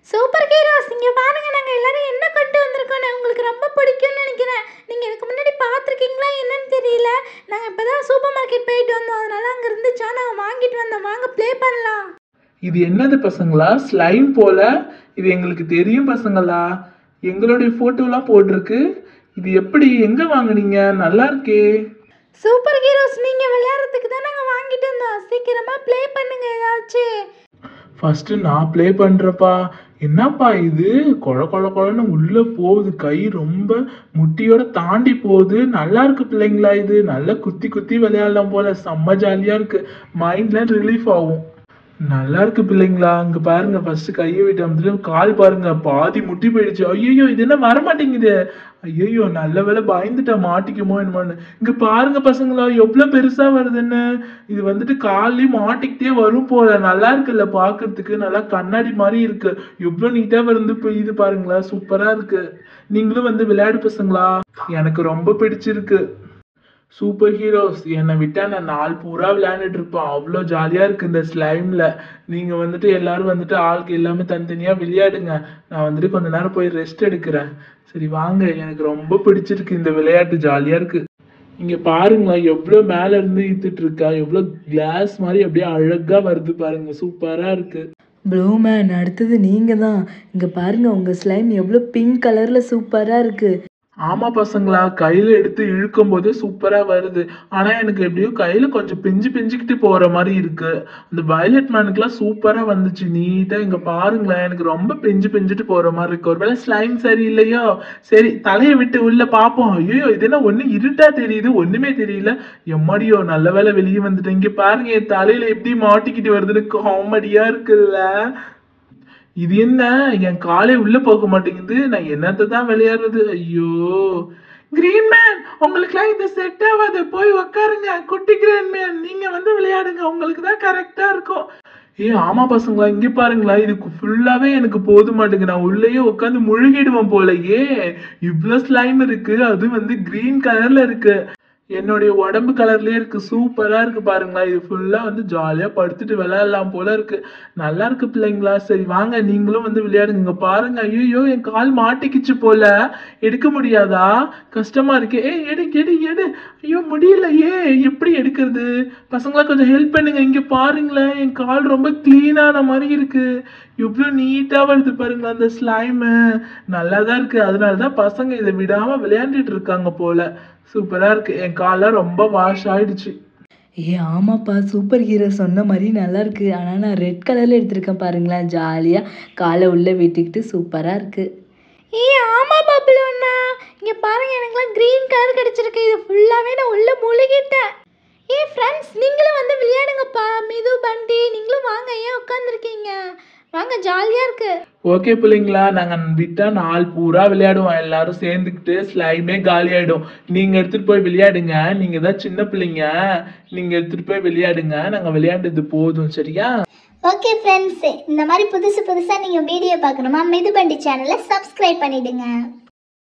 super heroes இங்கே பாருங்க நாங்கள் எல்லாரும் என்ன கொண்டு வந்திருக்கோம் உங்களுக்கு ரொம்ப பிடிக்கும்னு நினைக்கிறேன் நீங்கள் இதுக்கு முன்னாடி பார்த்துருக்கீங்களா என்னன்னு தெரியல நாங்கள் இப்போ தான் சூப்பர் மார்க்கெட் போயிட்டு வந்தோம் அதனால அங்கே இருந்துச்சா நாங்கள் வாங்கிட்டு வந்தோம் வாங்க ப்ளே பண்ணலாம் இது என்னது பசங்களா ஸ்லைம் போல இது எங்களுக்கு தெரியும் பசங்களா எங்களுடைய போட்டோலாம் போட்டிருக்கு இது எப்படி எங்க வாங்குனீங்க நல்லா இருக்கே சூப்பர் ஹீரோஸ் நீங்கள் விளையாடுறதுக்கு தான் நாங்கள் வாங்கிட்டு வந்தோம் சீக்கிரமாக ப்ளே பண்ணுங்க ஏதாச்சும் ஃபர்ஸ்ட் நான் ப்ளே பண்றப்பா என்னப்பா இது கொழ கொழ கொழன்னு உள்ள போகுது கை ரொம்ப முட்டியோட தாண்டி போகுது நல்லா இருக்கு பிள்ளைங்களா இது நல்லா குத்தி குத்தி விளையாடலாம் போல செம்ம ஜாலியா இருக்கு மைண்ட்ல ரிலீஃப் ஆகும் நல்லா இருக்கு பிள்ளைங்களா அங்க பாருங்க ஃபர்ஸ்ட் கையை விட்டு அமுத்துட்டு கால் பாருங்க பாதி முட்டி போயிடுச்சு ஐயோ இது என்ன வர மாட்டேங்குது ஐயோ நல்ல வேளை பயந்துட்டா மாட்டிக்குமோ என்னமோன்னு இங்க பாருங்க பசங்களா எவ்வளவு பெருசா வருதுன்னு இது வந்துட்டு கால்லயும் மாட்டிக்கிட்டே வரும் போல நல்லா இருக்குல்ல பாக்குறதுக்கு நல்லா கண்ணாடி மாதிரி இருக்கு எவ்வளவு நீட்டா வந்து இப்போ இது பாருங்களா சூப்பரா இருக்கு நீங்களும் வந்து விளையாடு பசங்களா எனக்கு ரொம்ப பிடிச்சிருக்கு சூப்பர் ஹீரோஸ் என்னை விட்டா நான் நாள் பூரா விளையாண்டுட்டு இருப்பேன் அவ்வளோ ஜாலியா இருக்கு இந்த ஸ்லைம்ல நீங்க வந்துட்டு எல்லாரும் வந்துட்டு ஆளுக்கு எல்லாமே தனித்தனியா விளையாடுங்க நான் வந்துட்டு கொஞ்ச நேரம் போய் ரெஸ்ட் எடுக்கிறேன் சரி வாங்க எனக்கு ரொம்ப பிடிச்சிருக்கு இந்த விளையாட்டு ஜாலியா இருக்கு இங்க பாருங்களேன் எவ்வளோ மேல இருந்து இழுத்துட்டு இருக்கா எவ்வளோ கிளாஸ் மாதிரி அப்படியே அழகா வருது பாருங்க சூப்பரா இருக்கு ப்ளூமேன் அடுத்தது நீங்கள் தான் இங்கே பாருங்கள் உங்கள் ஸ்லைம் எவ்வளோ பிங்க் கலரில் சூப்பராக இருக்குது ஆமா பசங்களா கையில எடுத்து இழுக்கும் போது சூப்பரா வருது ஆனா எனக்கு எப்படியோ கையில கொஞ்சம் பிஞ்சு பிஞ்சுக்கிட்டு போற மாதிரி இருக்கு அந்த வயலட் மேனுக்குலாம் சூப்பரா வந்துச்சு நீட்டா இங்க பாருங்களேன் எனக்கு ரொம்ப பிஞ்சு பிஞ்சுட்டு போற மாதிரி இருக்கு ஒருவேளை ஸ்லைம் சரியில்லையோ சரி தலையை விட்டு உள்ள பாப்போம் ஐயோ இது என்ன ஒண்ணு இருட்டா தெரியுது ஒண்ணுமே தெரியல எம்மாடியோ நல்ல வேளை வெளியே வந்துட்டேன் இங்க பாருங்க என் தலையில எப்படி மாட்டிக்கிட்டு வருதுன்னு காமெடியா இருக்குல்ல இது என்ன என் காலே உள்ள போக மாட்டேங்குது நான் என்னத்தை தான் விளையாடுறது ஐயோ கிரீன் மேன் உங்களுக்குலாம் இது செட் ஆகாது போய் உக்காருங்க குட்டி கிரீன் மேன் நீங்க வந்து விளையாடுங்க உங்களுக்கு தான் கரெக்டா இருக்கும் ஏ ஆமா பசங்களா இங்க பாருங்களா இதுக்கு ஃபுல்லாவே எனக்கு போத மாட்டேங்குது நான் உள்ளேயே உட்காந்து முழுகிடுவேன் போலயே இவ்வளவு ஸ்லைம் இருக்கு அது வந்து கிரீன் கலர்ல இருக்கு என்னுடைய உடம்பு கலர்லயே இருக்கு சூப்பரா இருக்கு பாருங்களா இது ஃபுல்லா வந்து ஜாலியா படுத்துட்டு விளையாடலாம் போல இருக்கு நல்லா இருக்கு பிள்ளைங்களா சரி வாங்க நீங்களும் வந்து விளையாடுங்க இங்க பாருங்க ஐயோ என் கால் மாட்டிக்கிச்சு போல எடுக்க முடியாதா கஷ்டமா இருக்கு ஏ எடு எடு எடு ஐயோ முடியலையே எப்படி எடுக்கிறது பசங்களா கொஞ்சம் ஹெல்ப் பண்ணுங்க இங்க பாருங்களேன் என் கால் ரொம்ப கிளீனான மாதிரி இருக்கு எவ்வளோ நீட்டா வருது பாருங்க அந்த ஸ்லைமு நல்லா தான் இருக்கு அதனால தான் பசங்க இதை விடாம விளையாண்டுட்டு இருக்காங்க போல சூப்பரா இருக்கு என் கால்லாம் ரொம்ப வாஷ் ஆயிடுச்சு ஏ ஆமாப்பா சூப்பர் ஹீரோ சொன்ன மாதிரி நல்லா இருக்கு ஆனால் நான் ரெட் கலரில் எடுத்திருக்கேன் பாருங்களேன் ஜாலியாக காலை உள்ளே விட்டுக்கிட்டு சூப்பராக இருக்குது ஏ ஆமாம் பப்ளு அண்ணா இங்கே பாருங்க எனக்குலாம் க்ரீன் கலர் கிடச்சிருக்கு இது ஃபுல்லாகவே நான் உள்ளே முழுகிட்டேன் ஏ ஃப்ரெண்ட்ஸ் நீங்களும் வந்து விளையாடுங்கப்பா மிது பண்டி நீங்களும் வாங்க ஏன் உட்காந்துருக்கீங்க வாங்க ஜாலியாக இருக்கு ஓகே பிள்ளைங்களா நாங்க விட்டா நாள் பூரா விளையாடுவோம் எல்லாரும் சேர்ந்துக்கிட்டு ஸ்லைமே காலி ஆயிடும் நீங்க எடுத்துட்டு போய் விளையாடுங்க நீங்க தான் சின்ன பிள்ளைங்க நீங்க எடுத்துட்டு போய் விளையாடுங்க நாங்க விளையாண்டது போதும் சரியா ஓகே ஃப்ரெண்ட்ஸ் இந்த மாதிரி புதுசு புதுசாக நீங்கள் வீடியோ பார்க்கணுமா மிதுபண்டி சேனலை சப்ஸ்கிரைப் பண்ணிடுங்க